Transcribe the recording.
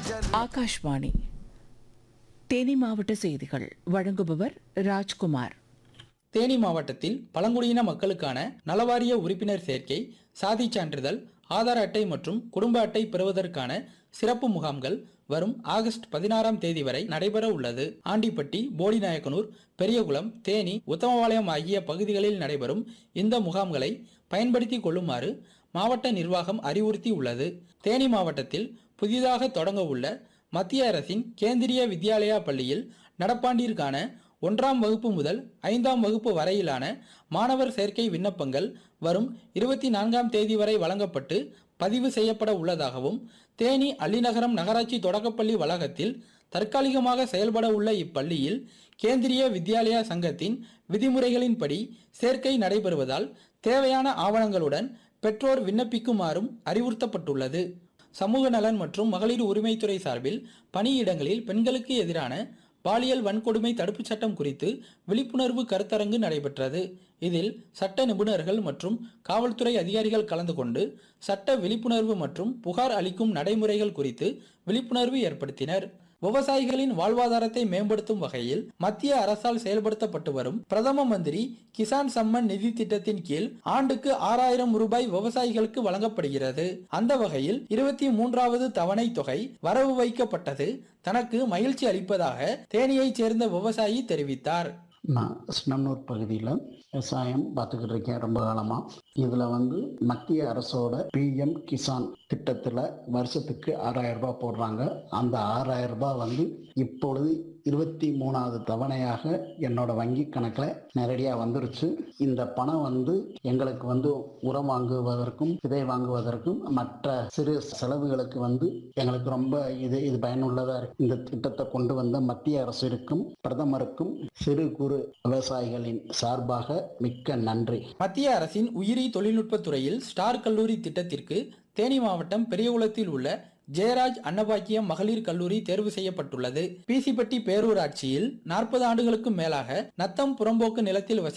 ஆகாஷ்வாணி தேனி மாவட்ட செய்திகள் வழங்குபவர் ராஜ்குமார் தேனி மாவட்டத்தில் பழங்குடியின மக்களுக்கான நலவாரிய உறுப்பினர் சேர்க்கை சாதிச் சான்றிதழ் ஆதார் அட்டை மற்றும் குடும்ப அட்டை பெறுவதற்கான சிறப்பு முகாம்கள் வரும் ஆகஸ்ட் பதினாறாம் தேதி வரை நடைபெற உள்ளது ஆண்டிப்பட்டி போடிநாயக்கனூர் பெரியகுளம் தேனி உத்தமபாளையம் ஆகிய பகுதிகளில் நடைபெறும் இந்த முகாம்களை பயன்படுத்திக் கொள்ளுமாறு மாவட்ட நிர்வாகம் அறிவுறுத்தி உள்ளது தேனி மாவட்டத்தில் புதிதாக தொடங்க உள்ள மத்திய அரசின் கேந்திரிய வித்யாலயா பள்ளியில் நடப்பாண்டிற்கான ஒன்றாம் வகுப்பு முதல் ஐந்தாம் வகுப்பு வரையிலான மாணவர் சேர்க்கை விண்ணப்பங்கள் வரும் இருபத்தி நான்காம் தேதி வரை வழங்கப்பட்டு பதிவு செய்யப்பட உள்ளதாகவும் தேனி அள்ளிநகரம் நகராட்சி தொடக்கப்பள்ளி வளாகத்தில் தற்காலிகமாக செயல்பட உள்ள இப்பள்ளியில் கேந்திரிய வித்யாலயா சங்கத்தின் விதிமுறைகளின்படி சேர்க்கை நடைபெறுவதால் தேவையான ஆவணங்களுடன் பெற்றோர் விண்ணப்பிக்குமாறும் அறிவுறுத்தப்பட்டுள்ளது சமூக நலன் மற்றும் மகளிர் உரிமைத்துறை சார்பில் பணியிடங்களில் பெண்களுக்கு எதிரான பாலியல் வன்கொடுமை தடுப்புச் சட்டம் குறித்து விழிப்புணர்வு கருத்தரங்கு நடைபெற்றது இதில் சட்ட நிபுணர்கள் மற்றும் காவல்துறை அதிகாரிகள் கலந்து கொண்டு சட்ட விழிப்புணர்வு மற்றும் புகார் அளிக்கும் நடைமுறைகள் குறித்து விழிப்புணர்வு ஏற்படுத்தினர் விவசாயிகளின் வாழ்வாதாரத்தை மேம்படுத்தும் வகையில் மத்திய அரசால் செயல்படுத்தப்பட்டு வரும் பிரதம மந்திரி கிசான் சம்மன் நிதி திட்டத்தின் கீழ் ஆண்டுக்கு ஆறாயிரம் ரூபாய் விவசாயிகளுக்கு வழங்கப்படுகிறது அந்த வகையில் இருபத்தி மூன்றாவது தவணை தொகை வரவு வைக்கப்பட்டது தனக்கு மகிழ்ச்சி அளிப்பதாக தேனியைச் சேர்ந்த விவசாயி தெரிவித்தார் நான் ஸ்னம்னூர் பகுதியில் விவசாயம் பார்த்துக்கிட்டு இருக்கேன் ரொம்ப காலமாக இதில் வந்து மத்திய அரசோட பிஎம் கிசான் திட்டத்தில் வருஷத்துக்கு ஆறாயிரம் ரூபாய் போடுறாங்க அந்த ஆறாயிரம் ரூபாய் வந்து இப்பொழுது இருபத்தி மூணாவது தவணையாக என்னோட வங்கி கணக்கில் நேரடியாக வந்துருச்சு இந்த பணம் வந்து எங்களுக்கு வந்து உரம் வாங்குவதற்கும் விதை வாங்குவதற்கும் மற்ற சிறு செலவுகளுக்கு வந்து எங்களுக்கு ரொம்ப இது இது பயனுள்ளதாக இருக்கு இந்த திட்டத்தை கொண்டு வந்த மத்திய அரசிற்கும் பிரதமருக்கும் சிறு குறு விவசாயிகளின் சார்பாக மிக்க நன்றி மத்திய அரசின் உயிரி தொழில்நுட்பத் துறையில் ஸ்டார் கல்லூரி திட்டத்திற்கு தேனி மாவட்டம் பெரியகுளத்தில் உள்ள ஜெயராஜ் அன்னபாக்கியம் மகளிர் கல்லூரி தேர்வு செய்யப்பட்டுள்ளது பிசிப்பட்டி பேரூராட்சியில் நாற்பது ஆண்டுகளுக்கும் மேலாக நத்தம் புறம்போக்கு நிலத்தில் வசி